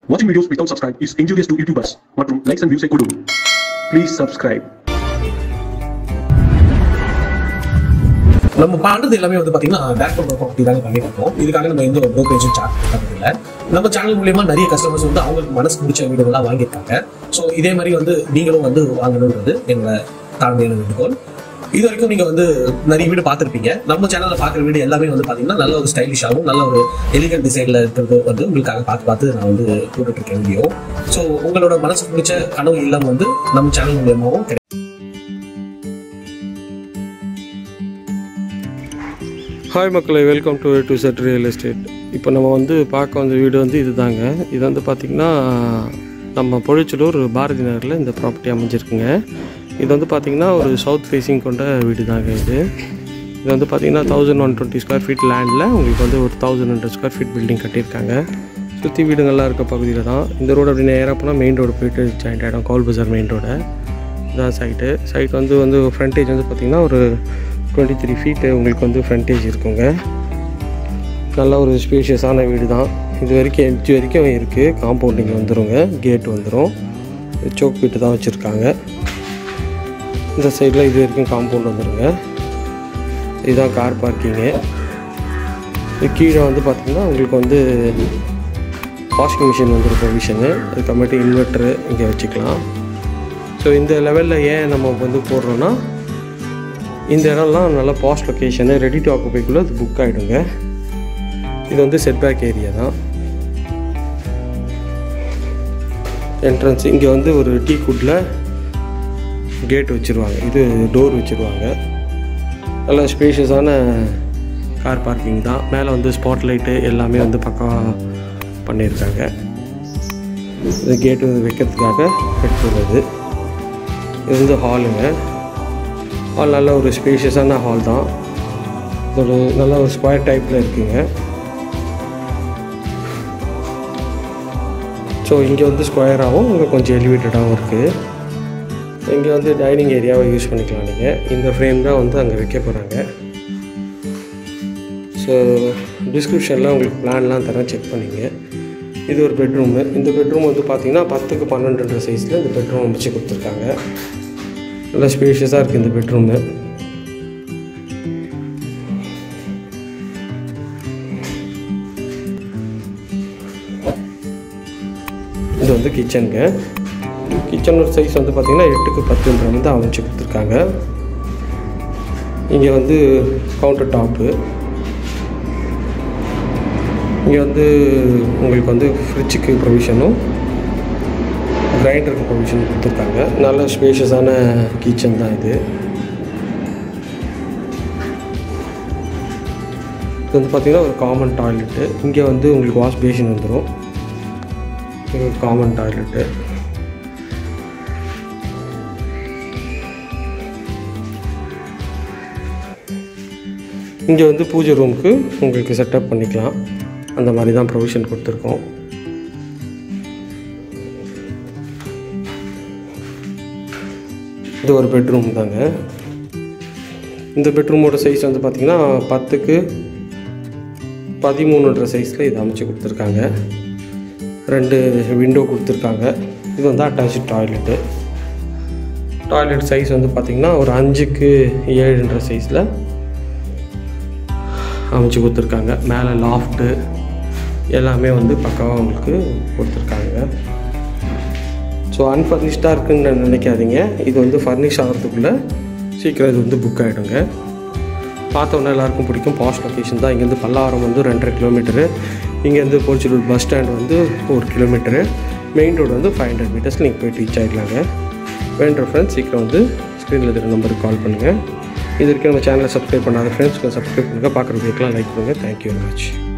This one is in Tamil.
Watching videos without subscribe is injurious to YouTubers மற்றும் likes and views ஐ கொடு Please subscribe. நம்ம பண்றது எல்லாமே வந்து பாத்தீங்கன்னா டேரக்ட் ப்ராப்பர்ட்டி தாங்க பண்ணிட்டு இருக்கோம் இதுக்காக நம்ம எந்த ஒரு ப்ரோக்கரேஜும் சார்ஜ் பண்றது இல்ல நம்ம சேனல் மூலியமா நிறைய கஸ்டமர்ஸ் வந்து அவங்களுக்கு மனசு பிடிச்ச வீடுகள்லாம் வாங்கியிருக்காங்க ஸோ இதே மாதிரி வந்து நீங்களும் வந்து வாங்கணுன்றது எங்களை தாழ்மையான வேண்டுகோள் இது வரைக்கும் நீங்க வந்து நிறைய வீடு பார்த்துருப்பீங்க நம்ம சேனல்ல பார்க்குற வீடு எல்லாமே வந்து பாத்தீங்கன்னா நல்ல ஒரு ஸ்டைலிஷாகவும் நல்ல ஒரு எலிகன்ட் டிசைன்ல இருக்கிறது வந்து உங்களுக்காக பார்த்து பார்த்து நான் வந்து போட்டுட்டு இருக்கேன் வீடியோ ஸோ உங்களோட மனசு பிடிச்ச கனவு இல்லம் வந்து நம்ம சேனல் மூலியமாகவும் கிடைக்கும் ஹாய் மக்களை welcome to to set real estate இப்போ நம்ம வந்து பார்க்க வந்த வீடு வந்து இதுதாங்க இது வந்து பார்த்திங்கன்னா நம்ம பொழிச்சலூர் பாரதி நகரில் இந்த ப்ராப்பர்ட்டி அமைஞ்சிருக்குங்க இது வந்து பார்த்திங்கன்னா ஒரு சவுத் ஃபேஸிங் கொண்ட வீடு தாங்க இது இது வந்து பார்த்திங்கன்னா thousand one twenty square feet லேண்டில் உங்களுக்கு வந்து ஒரு thousand hundred square feet building கட்டியிருக்காங்க சுற்றி வீடுங்கள்லாம் இருக்க பகுதியில் தான் இந்த ரோடு அப்படி நேராக போனால் மெயின் ரோடு போயிட்டு ஜாயிண்ட் ஆகிடும் கோல் பஜார் மெயின் ரோடு இதான் சைட்டு சைட் வந்து வந்து ஃப்ரண்டேஜ் வந்து பார்த்திங்கன்னா ஒரு டுவெண்ட்டி த்ரீ ஃபீட்டு உங்களுக்கு வந்து ஃப்ரண்டேஜ் இருக்குங்க நல்ல ஒரு ஸ்பேஷியஸான வீடு தான் இது வரைக்கும் எட்ஜ் வரைக்கும் இருக்குது காம்பவுண்டிங் வந்துருங்க கேட் வந்துடும் சோக் வீட்டு தான் வச்சுருக்காங்க இந்த சைடில் இது வரைக்கும் காம்பவுண்ட் வந்துருங்க இதுதான் கார் பார்க்கிங்கு இது கீழே வந்து பார்த்திங்கன்னா உங்களுக்கு வந்து வாஷிங் மிஷின் வந்துடும் ப்ரொவிஷனு அதுக்கப்புறமேட்டு இன்வெர்ட்ரு இங்கே வச்சுக்கலாம் ஸோ இந்த லெவலில் ஏன் நம்ம வந்து போடுறோன்னா இந்த இடம்லாம் நல்ல பாஸ்ட் லொக்கேஷனு ரெடி டு ஆக்குப்பைக்குள்ளே அது புக் ஆகிடுங்க இது வந்து செட்பேக் ஏரியா தான் என்ட்ரன்ஸ் இங்கே வந்து ஒரு டீ குட்டில் கேட் வச்சுருவாங்க இது டோர் வச்சுருவாங்க நல்ல ஸ்பேஷியஸான கார் பார்க்கிங் தான் மேலே வந்து ஸ்பாட் லைட்டு எல்லாமே வந்து பக்கம் பண்ணியிருக்காங்க இது கேட்டு வைக்கிறதுக்காக எடுத்துள்ளது இது வந்து ஹாலுங்க ஹால் நல்ல ஒரு ஸ்பேஷியஸான ஹால் தான் ஒரு நல்ல ஒரு ஸ்கொயர் டைப்பில் இருக்குங்க ஸோ இங்கே வந்து ஸ்கொயராகவும் இங்கே கொஞ்சம் எலிவேட்டடாகவும் இருக்குது இங்கே வந்து டைனிங் ஏரியாவை யூஸ் பண்ணிக்கலாம் நீங்கள் இந்த ஃப்ரேம் தான் வந்து அங்கே வைக்க போகிறாங்க ஸோ டிஸ்கிரிப்ஷனில் உங்களுக்கு பிளான்லாம் தரேன் செக் பண்ணிங்க இது ஒரு பெட்ரூமு இந்த பெட்ரூம் வந்து பார்த்திங்கன்னா பத்துக்கு பன்னெண்டுன்ற சைஸில் இந்த பெட்ரூம் அமைச்சு கொடுத்துருக்காங்க நல்லா ஸ்பேஷியஸாக இருக்குது இந்த பெட்ரூமு இது வந்து கிச்சனுங்க கிச்சனோட சைஸ் வந்து பார்த்திங்கன்னா எட்டுக்கு பத்துன்ற வந்து அமைச்சு கொடுத்துருக்காங்க இங்கே வந்து கவுண்டர் டாப்பு இங்கே வந்து உங்களுக்கு வந்து ஃப்ரிட்ஜுக்கு ப்ரொவிஷனும் கிரைண்டருக்கு ப்ரொவிஷன் கொடுத்துருக்காங்க நல்ல ஸ்பேஷியஸான கிச்சன் தான் இது இது வந்து பார்த்திங்கன்னா ஒரு காமன் டாய்லெட்டு இங்கே வந்து உங்களுக்கு வாஷ் பேஷன் வந்துடும் இது ஒரு காமன் டாய்லெட்டு இங்கே வந்து பூஜை ரூமுக்கு உங்களுக்கு செட்டப் பண்ணிக்கலாம் அந்த மாதிரி தான் ப்ரொவிஷன் கொடுத்துருக்கோம் இது ஒரு பெட்ரூம் தாங்க இந்த பெட்ரூமோட சைஸ் வந்து பார்த்திங்கன்னா பத்துக்கு பதிமூணுன்ற சைஸில் இது அமைச்சு கொடுத்துருக்காங்க ரெண்டு விண்டோ கொடுத்துருக்காங்க இது வந்து அட்டாச்சு டாய்லெட்டு டாய்லெட் சைஸ் வந்து பார்த்திங்கன்னா ஒரு அஞ்சுக்கு ஏழுன்ற சைஸில் அமைச்சு கொடுத்துருக்காங்க மேலே லாஃப்ட்டு எல்லாமே வந்து பக்காவாக உங்களுக்கு கொடுத்துருக்காங்க ஸோ அன்ஃபர்னிஷ்டாக இருக்குன்னு நினைக்காதீங்க இது வந்து ஃபர்னிஷ் ஆகிறதுக்குள்ளே சீக்கிரம் இது வந்து புக் ஆகிடுங்க பார்த்தோன்னே எல்லாருக்கும் பிடிக்கும் பாஸ்ட் லொக்கேஷன் தான் இங்கேருந்து பல்லாவரம் வந்து ரெண்டரை கிலோமீட்டரு இங்கேருந்து போர்ச்சுலூர் பஸ் ஸ்டாண்ட் வந்து ஒரு கிலோமீட்டரு மெயின் ரோடு வந்து ஃபைவ் ஹண்ட்ரட் மீட்டர்ஸ் நீங்கள் போய்ட்டு ரீச் ஆகிடலாங்க வேண்ட ஃப்ரெண்ட்ஸ் சீக்கிரம் வந்து ஸ்க்ரீனில் இருக்கிற நம்பருக்கு கால் பண்ணுங்கள் இது வரைக்கும் நம்ம சேனலை சப்ஸ்கிரைப் பண்ணாத ஃப்ரெண்ட்ஸ்க்கு சப்ஸ்கிரைப் பண்ணுங்கள் பார்க்குற வீக்கெலாம் லைக் பண்ணுங்கள் தேங்க்யூ வெரி மச்